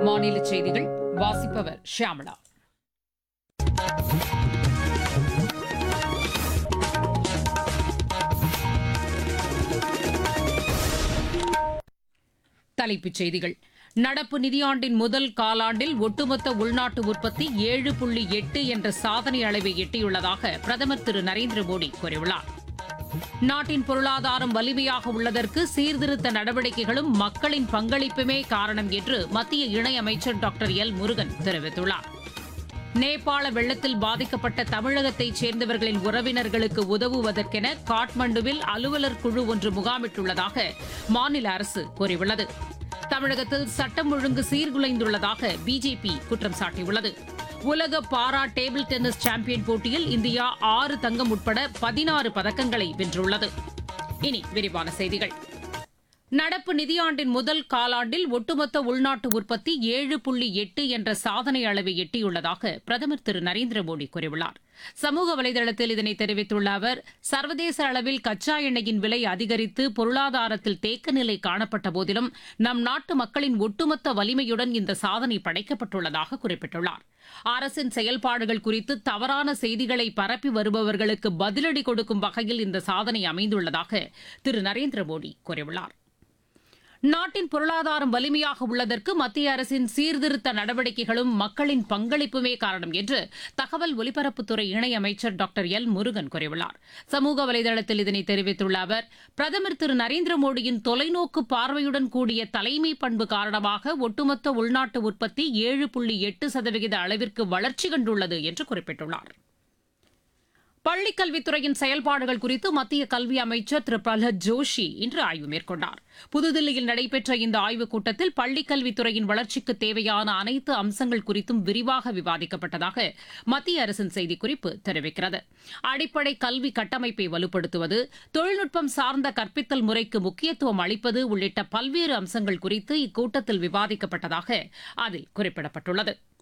மாநில செய்திகள் வாசிப்பவர் ஷியாமளா தலைப்புச் செய்திகள் நடப்பு நிதியாண்டின் முதல் காலாண்டில் ஒட்டுமொத்த உள்நாட்டு உற்பத்தி ஏழு புள்ளி எட்டு என்ற சாதனை அளவை எட்டியுள்ளதாக பிரதமர் திரு நரேந்திர மோடி கூறியுள்ளார் நாட்டின் பொருளாதாரம் வலிமையாக உள்ளதற்கு சீர்திருத்த நடவடிக்கைகளும் மக்களின் பங்களிப்புமே காரணம் என்று மத்திய இணையமைச்சர் டாக்டர் எல் முருகன் தெரிவித்துள்ளார் நேபாள வெள்ளத்தில் பாதிக்கப்பட்ட தமிழகத்தைச் சேர்ந்தவர்களின் உறவினர்களுக்கு உதவுவதற்கென காட்மண்டுவில் அலுவலர் குழு ஒன்று முகாமிட்டுள்ளதாக மாநில அரசு கூறியுள்ளது தமிழகத்தில் சட்டம் ஒழுங்கு சீர்குலைந்துள்ளதாக பிஜேபி குற்றம் சாட்டியுள்ளது உலக பாரா டேபிள் டென்னிஸ் சாம்பியன் போட்டியில் இந்தியா ஆறு தங்கம் உட்பட பதினாறு பதக்கங்களை வென்றுள்ளது இனி விரிவான செய்திகள் நடப்பு நிதியாண்டின் முதல் காலாண்டில் ஒட்டுமொத்த உள்நாட்டு உற்பத்தி ஏழு புள்ளி எட்டு என்ற சாதனை அளவை எட்டியுள்ளதாக பிரதமர் திரு நரேந்திர மோடி கூறியுள்ளார் சமூக வலைதளத்தில் இதனை தெரிவித்துள்ள அவர் சர்வதேச அளவில் கச்சா எண்ணெயின் விலை அதிகரித்து பொருளாதாரத்தில் தேக்க நிலை காணப்பட்ட போதிலும் நம் நாட்டு மக்களின் ஒட்டுமொத்த வலிமையுடன் இந்த சாதனை படைக்கப்பட்டுள்ளதாக குறிப்பிட்டுள்ளார் அரசின் செயல்பாடுகள் குறித்து தவறான செய்திகளை பரப்பி வருபவர்களுக்கு பதிலடி கொடுக்கும் வகையில் இந்த சாதனை அமைந்துள்ளதாக திரு நரேந்திர மோடி கூறியுள்ளார் நாட்டின் பொருளாதாரம் வலிமையாக உள்ளதற்கு மத்திய அரசின் சீர்திருத்த நடவடிக்கைகளும் மக்களின் பங்களிப்புமே காரணம் என்று தகவல் ஒலிபரப்புத்துறை இணையமைச்சர் டாக்டர் எல் முருகன் கூறியுள்ளார் சமூக வலைதளத்தில் இதனை தெரிவித்துள்ள அவர் பிரதமர் திரு நரேந்திர மோடியின் தொலைநோக்கு பார்வையுடன் கூடிய தலைமை பண்பு காரணமாக ஒட்டுமொத்த உள்நாட்டு உற்பத்தி ஏழு புள்ளி எட்டு சதவிகித அளவிற்கு வளர்ச்சி கண்டுள்ளது என்று குறிப்பிட்டுள்ளார் பள்ளிக் கல்வித்துறையின் செயல்பாடுகள் குறித்து மத்திய கல்வி அமைச்சர் திரு பிரஹ்லாத் ஜோஷி இன்று ஆய்வு மேற்கொண்டார் புதுதில்லியில் நடைபெற்ற இந்த ஆய்வுக் கூட்டத்தில் பள்ளிக் கல்வித்துறையின் வளர்ச்சிக்கு தேவையான அனைத்து அம்சங்கள் குறித்தும் விரிவாக விவாதிக்கப்பட்டதாக மத்திய அரசின் செய்திக்குறிப்பு தெரிவிக்கிறது அடிப்படை கல்வி கட்டமைப்பை வலுப்படுத்துவது தொழில்நுட்பம் சார்ந்த கற்பித்தல் முறைக்கு முக்கியத்துவம் அளிப்பது உள்ளிட்ட பல்வேறு அம்சங்கள் குறித்து இக்கூட்டத்தில் விவாதிக்கப்பட்டதாக அதில் குறிப்பிடப்பட்டுள்ளது